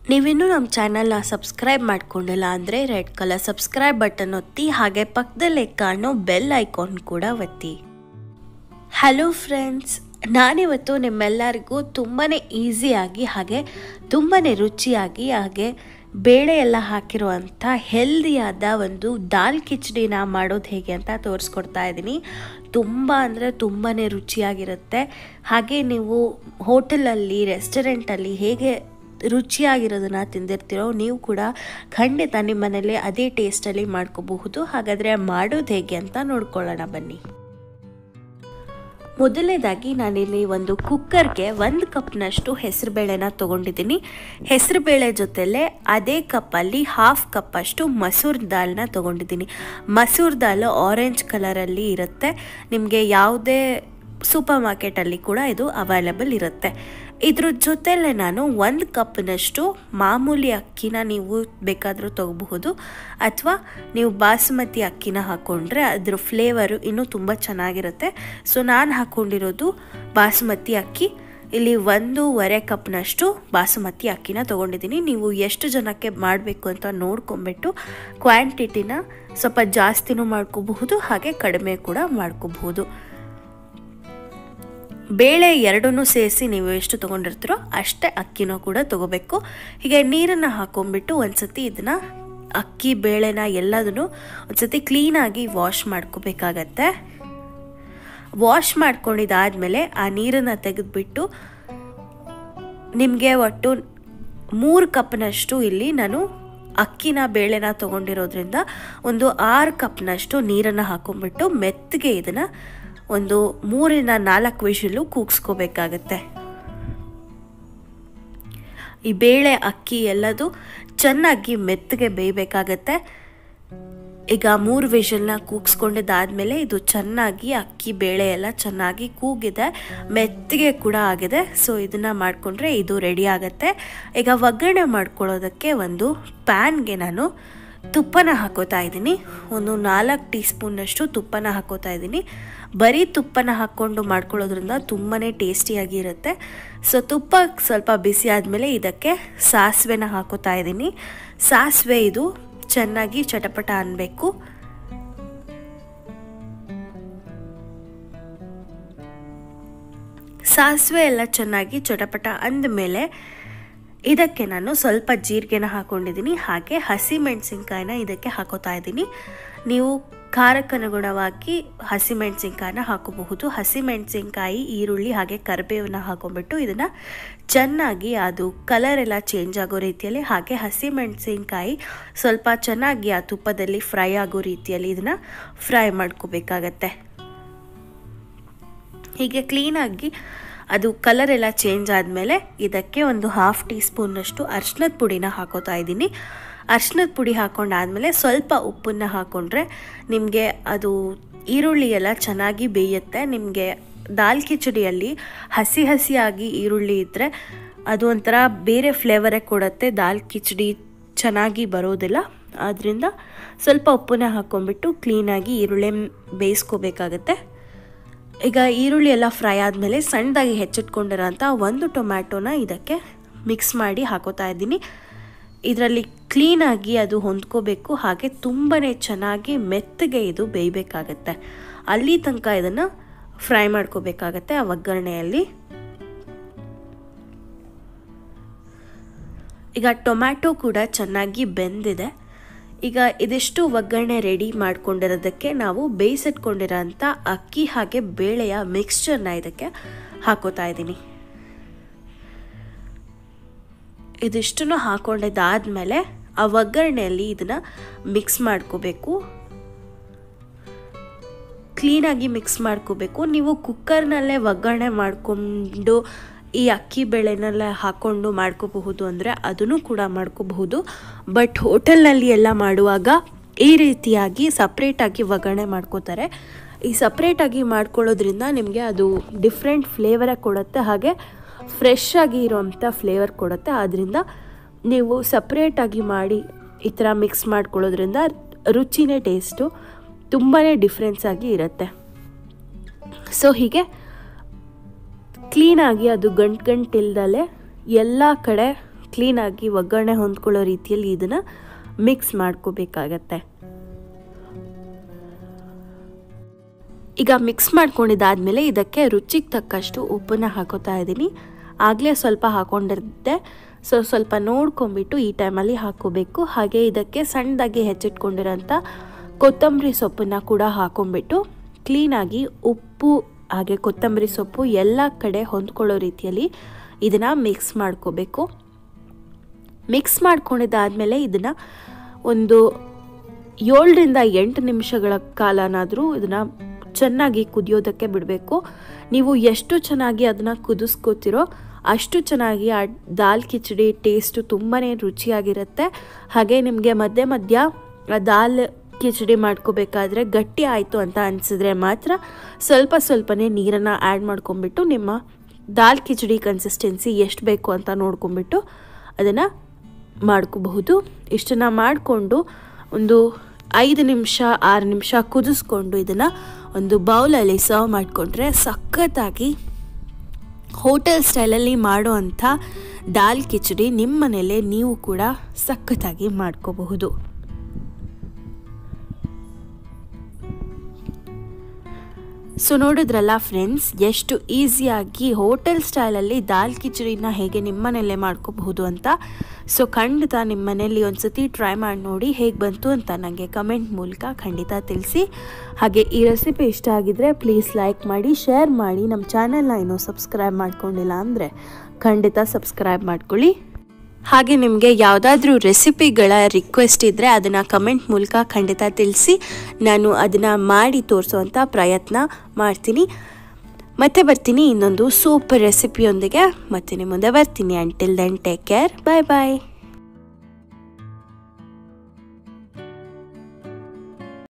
ನೀವಿನ್ನೂ ನಮ್ಮ ಚಾನಲ್ನ ಸಬ್ಸ್ಕ್ರೈಬ್ ಮಾಡ್ಕೊಂಡಿಲ್ಲ ಅಂದರೆ ರೆಡ್ ಕಲರ್ ಸಬ್ಸ್ಕ್ರೈಬ್ ಬಟನ್ ಒತ್ತಿ ಹಾಗೆ ಪಕ್ಕದಲ್ಲೇ ಕಾಣೋ ಬೆಲ್ ಐಕಾನ್ ಕೂಡ ಒತ್ತಿ ಹಲೋ ಫ್ರೆಂಡ್ಸ್ ನಾನಿವತ್ತು ನಿಮ್ಮೆಲ್ಲರಿಗೂ ತುಂಬಾ ಈಸಿಯಾಗಿ ಹಾಗೆ ತುಂಬಾ ರುಚಿಯಾಗಿ ಹಾಗೆ ಬೇಳೆ ಎಲ್ಲ ಹಾಕಿರುವಂಥ ಹೆಲ್ದಿಯಾದ ಒಂದು ದಾಲ್ ಕಿಚಡಿನ ಮಾಡೋದು ಹೇಗೆ ಅಂತ ತೋರಿಸ್ಕೊಡ್ತಾ ಇದ್ದೀನಿ ತುಂಬ ಅಂದರೆ ತುಂಬಾ ರುಚಿಯಾಗಿರುತ್ತೆ ಹಾಗೆ ನೀವು ಹೋಟೆಲಲ್ಲಿ ರೆಸ್ಟೋರೆಂಟಲ್ಲಿ ಹೇಗೆ ರುಚಿಯಾಗಿರೋದನ್ನ ತಿಂದಿರ್ತೀರೋ ನೀವು ಕೂಡ ಖಂಡಿತ ನಿಮ್ಮ ಮನೇಲಿ ಅದೇ ಟೇಸ್ಟಲ್ಲಿ ಮಾಡ್ಕೋಬಹುದು ಹಾಗಾದರೆ ಮಾಡೋದು ಹೇಗೆ ಅಂತ ನೋಡ್ಕೊಳ್ಳೋಣ ಬನ್ನಿ ಮೊದಲನೇದಾಗಿ ನಾನಿಲ್ಲಿ ಒಂದು ಕುಕ್ಕರ್ಗೆ ಒಂದು ಕಪ್ನಷ್ಟು ಹೆಸರುಬೇಳೆನ ತೊಗೊಂಡಿದ್ದೀನಿ ಹೆಸರುಬೇಳೆ ಜೊತೆಲೆ ಅದೇ ಕಪ್ಪಲ್ಲಿ ಹಾಫ್ ಕಪ್ಪಷ್ಟು ಮಸೂರ್ ದಾಲ್ನ ತೊಗೊಂಡಿದ್ದೀನಿ ಮಸೂರ್ ದಾಲ್ ಆರೆಂಜ್ ಕಲರಲ್ಲಿ ಇರುತ್ತೆ ನಿಮಗೆ ಯಾವುದೇ ಸೂಪರ್ ಮಾರ್ಕೆಟಲ್ಲಿ ಕೂಡ ಇದು ಅವೈಲಬಲ್ ಇರುತ್ತೆ ಇದ್ರ ಜೊತೆಲೆ ನಾನು ಒಂದು ಕಪ್ನಷ್ಟು ಮಾಮೂಲಿ ಅಕ್ಕಿನ ನೀವು ಬೇಕಾದರೂ ತಗೋಬಹುದು ಅಥವಾ ನೀವು ಬಾಸುಮತಿ ಅಕ್ಕಿನ ಹಾಕ್ಕೊಂಡ್ರೆ ಅದ್ರ ಫ್ಲೇವರು ಇನ್ನೂ ತುಂಬ ಚೆನ್ನಾಗಿರುತ್ತೆ ಸೊ ನಾನು ಹಾಕ್ಕೊಂಡಿರೋದು ಬಾಸುಮತಿ ಅಕ್ಕಿ ಇಲ್ಲಿ ಒಂದೂವರೆ ಕಪ್ನಷ್ಟು ಬಾಸುಮತಿ ಅಕ್ಕಿನ ತೊಗೊಂಡಿದ್ದೀನಿ ನೀವು ಎಷ್ಟು ಜನಕ್ಕೆ ಮಾಡಬೇಕು ಅಂತ ನೋಡ್ಕೊಂಬಿಟ್ಟು ಕ್ವಾಂಟಿಟಿನ ಸ್ವಲ್ಪ ಜಾಸ್ತಿನೂ ಮಾಡ್ಕೋಬಹುದು ಹಾಗೆ ಕಡಿಮೆ ಕೂಡ ಮಾಡ್ಕೋಬಹುದು ಬೇಳೆ ಎರಡನ್ನೂ ಸೇರಿಸಿ ನೀವು ಎಷ್ಟು ತೊಗೊಂಡಿರ್ತೀರೋ ಅಷ್ಟೇ ಅಕ್ಕಿನೂ ಕೂಡ ತೊಗೋಬೇಕು ಹೀಗೆ ನೀರನ್ನು ಹಾಕೊಂಡ್ಬಿಟ್ಟು ಒಂದ್ಸತಿ ಇದನ್ನು ಅಕ್ಕಿ ಬೇಳೆನ ಎಲ್ಲದನ್ನು ಒಂದ್ಸತಿ ಕ್ಲೀನಾಗಿ ವಾಶ್ ಮಾಡ್ಕೋಬೇಕಾಗತ್ತೆ ವಾಶ್ ಮಾಡ್ಕೊಂಡಿದ್ದಾದಮೇಲೆ ಆ ನೀರನ್ನು ತೆಗೆದುಬಿಟ್ಟು ನಿಮಗೆ ಒಟ್ಟು ಮೂರು ಕಪ್ನಷ್ಟು ಇಲ್ಲಿ ನಾನು ಅಕ್ಕಿನ ಬೇಳೆನ ತೊಗೊಂಡಿರೋದ್ರಿಂದ ಒಂದು ಆರು ಕಪ್ನಷ್ಟು ನೀರನ್ನು ಹಾಕೊಂಡ್ಬಿಟ್ಟು ಮೆತ್ತಗೆ ಇದನ್ನು ಒಂದು ಮೂರಿಂದ ನಾಲ್ಕು ವಿಷಲು ಕೂಗಿಸ್ಕೋಬೇಕಾಗತ್ತೆ ಈ ಬೇಳೆ ಅಕ್ಕಿ ಎಲ್ಲದು ಚೆನ್ನಾಗಿ ಮೆತ್ತಗೆ ಬೇಯಬೇಕಾಗತ್ತೆ ಈಗ ಮೂರು ವಿಷಲ್ನ ಕೂಗಿಸ್ಕೊಂಡಿದ್ದಾದಮೇಲೆ ಇದು ಚೆನ್ನಾಗಿ ಅಕ್ಕಿ ಬೇಳೆ ಎಲ್ಲ ಚೆನ್ನಾಗಿ ಕೂಗಿದೆ ಮೆತ್ತಗೆ ಕೂಡ ಆಗಿದೆ ಸೊ ಇದನ್ನು ಮಾಡಿಕೊಂಡ್ರೆ ಇದು ರೆಡಿ ಆಗುತ್ತೆ ಈಗ ಒಗ್ಗರಣೆ ಮಾಡ್ಕೊಳ್ಳೋದಕ್ಕೆ ಒಂದು ಪ್ಯಾನ್ಗೆ ನಾನು ತುಪ್ಪನ ಹಾಕೋತಾ ಇದ್ದೀನಿ ಒಂದು ನಾಲ್ಕು ಟೀ ಸ್ಪೂನ್ನಷ್ಟು ತುಪ್ಪನ ಹಾಕೋತಾ ಇದ್ದೀನಿ ಬರೀ ತುಪ್ಪನ ಹಾಕ್ಕೊಂಡು ಮಾಡ್ಕೊಳ್ಳೋದ್ರಿಂದ ತುಂಬಾ ಟೇಸ್ಟಿಯಾಗಿರುತ್ತೆ ಸೊ ತುಪ್ಪ ಸ್ವಲ್ಪ ಬಿಸಿ ಆದಮೇಲೆ ಇದಕ್ಕೆ ಸಾಸಿವೆನ ಹಾಕೋತಾ ಇದ್ದೀನಿ ಸಾಸಿವೆ ಇದು ಚೆನ್ನಾಗಿ ಚಟಪಟ ಅನ್ನಬೇಕು ಸಾಸಿವೆ ಎಲ್ಲ ಚೆನ್ನಾಗಿ ಚಟಪಟ ಅಂದಮೇಲೆ ಇದಕ್ಕೆ ನಾನು ಸ್ವಲ್ಪ ಜೀರಿಗೆನ ಹಾಕೊಂಡಿದ್ದೀನಿ ಹಾಗೆ ಹಸಿ ಮೆಣಸಿನ್ಕಾಯಿನ ಇದಕ್ಕೆ ಹಾಕೋತಾ ಇದ್ದೀನಿ ನೀವು ಖಾರಕ್ಕನುಗುಣವಾಗಿ ಹಸಿಮೆಣಸಿನ್ಕಾಯಿನ ಹಾಕೋಬಹುದು ಹಸಿಮೆಣಸಿನ್ಕಾಯಿ ಈರುಳ್ಳಿ ಹಾಗೆ ಕರಿಬೇವನ್ನ ಹಾಕೊಂಡ್ಬಿಟ್ಟು ಇದನ್ನು ಚೆನ್ನಾಗಿ ಅದು ಕಲರ್ ಎಲ್ಲ ಚೇಂಜ್ ಆಗೋ ರೀತಿಯಲ್ಲಿ ಹಾಗೆ ಹಸಿಮೆಣಸಿನ್ಕಾಯಿ ಸ್ವಲ್ಪ ಚೆನ್ನಾಗಿ ಆ ತುಪ್ಪದಲ್ಲಿ ಫ್ರೈ ಆಗೋ ರೀತಿಯಲ್ಲಿ ಇದನ್ನು ಫ್ರೈ ಮಾಡ್ಕೋಬೇಕಾಗತ್ತೆ ಹೀಗೆ ಕ್ಲೀನಾಗಿ ಅದು ಕಲರ್ ಎಲ್ಲ ಚೇಂಜ್ ಆದಮೇಲೆ ಇದಕ್ಕೆ ಒಂದು ಹಾಫ್ ಟೀ ಸ್ಪೂನ್ನಷ್ಟು ಅರ್ಶಿನದ ಪುಡಿನ ಹಾಕೋತಾ ಇದ್ದೀನಿ ಅರ್ಶಿನದ ಪುಡಿ ಹಾಕೊಂಡಾದಮೇಲೆ ಸ್ವಲ್ಪ ಉಪ್ಪನ್ನು ಹಾಕ್ಕೊಂಡ್ರೆ ನಿಮಗೆ ಅದು ಈರುಳ್ಳಿ ಎಲ್ಲ ಚೆನ್ನಾಗಿ ಬೇಯುತ್ತೆ ನಿಮಗೆ ದಾಲ್ ಕಿಚಡಿಯಲ್ಲಿ ಹಸಿ ಹಸಿಯಾಗಿ ಈರುಳ್ಳಿ ಇದ್ದರೆ ಅದು ಒಂಥರ ಬೇರೆ ಫ್ಲೇವರೇ ಕೊಡುತ್ತೆ ದಾಲ್ ಕಿಚಡಿ ಚೆನ್ನಾಗಿ ಬರೋದಿಲ್ಲ ಆದ್ದರಿಂದ ಸ್ವಲ್ಪ ಉಪ್ಪನ್ನ ಹಾಕ್ಕೊಂಡ್ಬಿಟ್ಟು ಕ್ಲೀನಾಗಿ ಈರುಳ್ಳಿ ಬೇಯಿಸ್ಕೋಬೇಕಾಗತ್ತೆ ಈಗ ಈರುಳ್ಳಿ ಎಲ್ಲ ಫ್ರೈ ಆದಮೇಲೆ ಸಣ್ಣದಾಗಿ ಹೆಚ್ಚಿಟ್ಕೊಂಡಿರೋಂಥ ಒಂದು ಟೊಮ್ಯಾಟೊನ ಇದಕ್ಕೆ ಮಿಕ್ಸ್ ಮಾಡಿ ಹಾಕೋತಾ ಇದ್ದೀನಿ ಇದರಲ್ಲಿ ಕ್ಲೀನಾಗಿ ಅದು ಹೊಂದ್ಕೋಬೇಕು ಹಾಗೆ ತುಂಬಾ ಚೆನ್ನಾಗಿ ಮೆತ್ತಗೆ ಇದು ಬೇಯಬೇಕಾಗತ್ತೆ ಅಲ್ಲಿ ತನಕ ಇದನ್ನು ಫ್ರೈ ಮಾಡ್ಕೋಬೇಕಾಗತ್ತೆ ಆ ಒಗ್ಗರಣೆಯಲ್ಲಿ ಈಗ ಟೊಮ್ಯಾಟೊ ಕೂಡ ಚೆನ್ನಾಗಿ ಬೆಂದಿದೆ ಈಗ ಇದಿಷ್ಟು ಒಗ್ಗರಣೆ ರೆಡಿ ಮಾಡ್ಕೊಂಡಿರೋದಕ್ಕೆ ನಾವು ಬೇಯಿಸಿಟ್ಕೊಂಡಿರೋಂಥ ಅಕ್ಕಿ ಹಾಗೆ ಬೇಳೆಯ ಮಿಕ್ಸ್ಚರ್ನ ಇದಕ್ಕೆ ಹಾಕೋತಾ ಇದ್ದೀನಿ ಇದಿಷ್ಟನ್ನು ಹಾಕೊಂಡಿದ್ದಾದಮೇಲೆ ಆ ಒಗ್ಗರಣೆಯಲ್ಲಿ ಇದನ್ನು ಮಿಕ್ಸ್ ಮಾಡ್ಕೋಬೇಕು ಕ್ಲೀನಾಗಿ ಮಿಕ್ಸ್ ಮಾಡ್ಕೋಬೇಕು ನೀವು ಕುಕ್ಕರ್ನಲ್ಲೇ ಒಗ್ಗರಣೆ ಮಾಡಿಕೊಂಡು ಈ ಅಕ್ಕಿ ಬೇಳೆನೆಲ್ಲ ಹಾಕ್ಕೊಂಡು ಮಾಡ್ಕೋಬಹುದು ಅಂದರೆ ಅದನ್ನು ಕೂಡ ಮಾಡ್ಕೋಬಹುದು ಬಟ್ ಹೋಟೆಲ್ನಲ್ಲಿ ಎಲ್ಲ ಮಾಡುವಾಗ ಈ ರೀತಿಯಾಗಿ ಸಪ್ರೇಟಾಗಿ ಒಗ್ಗರಣೆ ಮಾಡ್ಕೋತಾರೆ ಈ ಸಪ್ರೇಟಾಗಿ ಮಾಡ್ಕೊಳ್ಳೋದ್ರಿಂದ ನಿಮಗೆ ಅದು ಡಿಫ್ರೆಂಟ್ ಫ್ಲೇವರೇ ಕೊಡುತ್ತೆ ಹಾಗೆ ಫ್ರೆಶ್ ಆಗಿ ಇರೋವಂಥ ಫ್ಲೇವರ್ ಕೊಡುತ್ತೆ ಆದ್ದರಿಂದ ನೀವು ಸಪ್ರೇಟಾಗಿ ಮಾಡಿ ಈ ಥರ ಮಿಕ್ಸ್ ಮಾಡ್ಕೊಳ್ಳೋದ್ರಿಂದ ರುಚಿನೇ ಟೇಸ್ಟು ತುಂಬಾ ಡಿಫ್ರೆನ್ಸ್ ಆಗಿ ಇರುತ್ತೆ ಸೊ ಹೀಗೆ ಕ್ಲೀನಾಗಿ ಅದು ಗಂಟು ಗಂಟಿಲ್ದಲೆ ಎಲ್ಲ ಕಡೆ ಕ್ಲೀನಾಗಿ ಒಗ್ಗರಣೆ ಹೊಂದ್ಕೊಳ್ಳೋ ರೀತಿಯಲ್ಲಿ ಇದನ್ನು ಮಿಕ್ಸ್ ಮಾಡ್ಕೋಬೇಕಾಗತ್ತೆ ಈಗ ಮಿಕ್ಸ್ ಮಾಡ್ಕೊಂಡಿದ್ದಾದಮೇಲೆ ಇದಕ್ಕೆ ರುಚಿಗೆ ತಕ್ಕಷ್ಟು ಉಪ್ಪನ್ನು ಹಾಕೋತಾ ಇದ್ದೀನಿ ಆಗಲೇ ಸ್ವಲ್ಪ ಹಾಕೊಂಡಿದ್ದೆ ಸೊ ಸ್ವಲ್ಪ ನೋಡ್ಕೊಂಬಿಟ್ಟು ಈ ಟೈಮಲ್ಲಿ ಹಾಕೋಬೇಕು ಹಾಗೆ ಇದಕ್ಕೆ ಸಣ್ಣದಾಗಿ ಹೆಚ್ಚಿಟ್ಕೊಂಡಿರೋಂಥ ಕೊತ್ತಂಬರಿ ಸೊಪ್ಪನ್ನು ಕೂಡ ಹಾಕೊಂಡ್ಬಿಟ್ಟು ಕ್ಲೀನಾಗಿ ಉಪ್ಪು ಹಾಗೆ ಕೊತ್ತಂಬರಿ ಸೊಪ್ಪು ಎಲ್ಲ ಕಡೆ ಹೊಂದ್ಕೊಳ್ಳೋ ರೀತಿಯಲ್ಲಿ ಇದನ್ನು ಮಿಕ್ಸ್ ಮಾಡ್ಕೋಬೇಕು ಮಿಕ್ಸ್ ಮಾಡ್ಕೊಂಡಿದ್ದಾದಮೇಲೆ ಇದನ್ನು ಒಂದು ಏಳರಿಂದ ಎಂಟು ನಿಮಿಷಗಳ ಕಾಲನಾದರೂ ಇದನ್ನು ಚೆನ್ನಾಗಿ ಕುದಿಯೋದಕ್ಕೆ ಬಿಡಬೇಕು ನೀವು ಎಷ್ಟು ಚೆನ್ನಾಗಿ ಅದನ್ನು ಕುದಿಸ್ಕೋತಿರೋ ಅಷ್ಟು ಚೆನ್ನಾಗಿ ಆ ದಾಲ್ ಕಿಚಡಿ ಟೇಸ್ಟು ತುಂಬಾ ರುಚಿಯಾಗಿರುತ್ತೆ ಹಾಗೆ ನಿಮಗೆ ಮಧ್ಯೆ ಮಧ್ಯ ಆ ದಾಲ್ ಕಿಚಡಿ ಮಾಡ್ಕೋಬೇಕಾದ್ರೆ ಗಟ್ಟಿ ಆಯಿತು ಅಂತ ಅನಿಸಿದ್ರೆ ಮಾತ್ರ ಸ್ವಲ್ಪ ಸ್ವಲ್ಪನೇ ನೀರನ್ನು ಆ್ಯಡ್ ಮಾಡ್ಕೊಂಬಿಟ್ಟು ನಿಮ್ಮ ದಾಲ್ ಕಿಚಡಿ ಕನ್ಸಿಸ್ಟೆನ್ಸಿ ಎಷ್ಟು ಬೇಕು ಅಂತ ನೋಡ್ಕೊಂಬಿಟ್ಟು ಅದನ್ನು ಮಾಡ್ಕೋಬಹುದು ಇಷ್ಟನ್ನು ಮಾಡಿಕೊಂಡು ಒಂದು ಐದು ನಿಮಿಷ ಆರು ನಿಮಿಷ ಕುದಿಸ್ಕೊಂಡು ಇದನ್ನು ಒಂದು ಬೌಲಲ್ಲಿ ಸರ್ವ್ ಮಾಡಿಕೊಂಡ್ರೆ ಸಖತ್ತಾಗಿ ಹೋಟೆಲ್ ಸ್ಟೈಲಲ್ಲಿ ಮಾಡೋ ಅಂಥ ದಾಲ್ ಕಿಚಡಿ ನಿಮ್ಮ ಮನೇಲೆ ನೀವು ಕೂಡ ಸಖತ್ತಾಗಿ ಮಾಡ್ಕೋಬಹುದು ಸೊ ನೋಡಿದ್ರಲ್ಲ ಫ್ರೆಂಡ್ಸ್ ಎಷ್ಟು ಈಸಿಯಾಗಿ ಹೋಟೆಲ್ ಸ್ಟೈಲಲ್ಲಿ ದಾಲ್ ಕಿಚಡಿನ ಹೇಗೆ ನಿಮ್ಮನೆಯಲ್ಲೇ ಮಾಡ್ಕೋಬಹುದು ಅಂತ ಸೊ ಖಂಡಿತ ನಿಮ್ಮ ಮನೇಲಿ ಒಂದು ಸತಿ ಟ್ರೈ ಮಾಡಿ ನೋಡಿ ಹೇಗೆ ಬಂತು ಅಂತ ನನಗೆ ಕಮೆಂಟ್ ಮೂಲಕ ಖಂಡಿತ ತಿಳಿಸಿ ಹಾಗೆ ಈ ರೆಸಿಪಿ ಇಷ್ಟ ಆಗಿದ್ರೆ ಪ್ಲೀಸ್ ಲೈಕ್ ಮಾಡಿ ಶೇರ್ ಮಾಡಿ ನಮ್ಮ ಚಾನೆಲ್ನ ಇನ್ನೂ ಸಬ್ಸ್ಕ್ರೈಬ್ ಮಾಡ್ಕೊಂಡಿಲ್ಲ ಅಂದರೆ ಖಂಡಿತ ಸಬ್ಸ್ಕ್ರೈಬ್ ಮಾಡ್ಕೊಳ್ಳಿ ಹಾಗೆ ನಿಮಗೆ ಯಾವುದಾದ್ರೂ ರೆಸಿಪಿಗಳ ರಿಕ್ವೆಸ್ಟ್ ಇದ್ದರೆ ಅದನ್ನು ಕಮೆಂಟ್ ಮೂಲಕ ಖಂಡಿತ ತಿಳಿಸಿ ನಾನು ಅದನ್ನು ಮಾಡಿ ತೋರಿಸುವಂಥ ಪ್ರಯತ್ನ ಮಾಡ್ತೀನಿ ಮತ್ತೆ ಬರ್ತೀನಿ ಇನ್ನೊಂದು ಸೂಪರ್ ರೆಸಿಪಿಯೊಂದಿಗೆ ಮತ್ತೆ ನಿಮ್ಮ ಮುಂದೆ ಬರ್ತೀನಿ until then take care bye ಬಾಯ್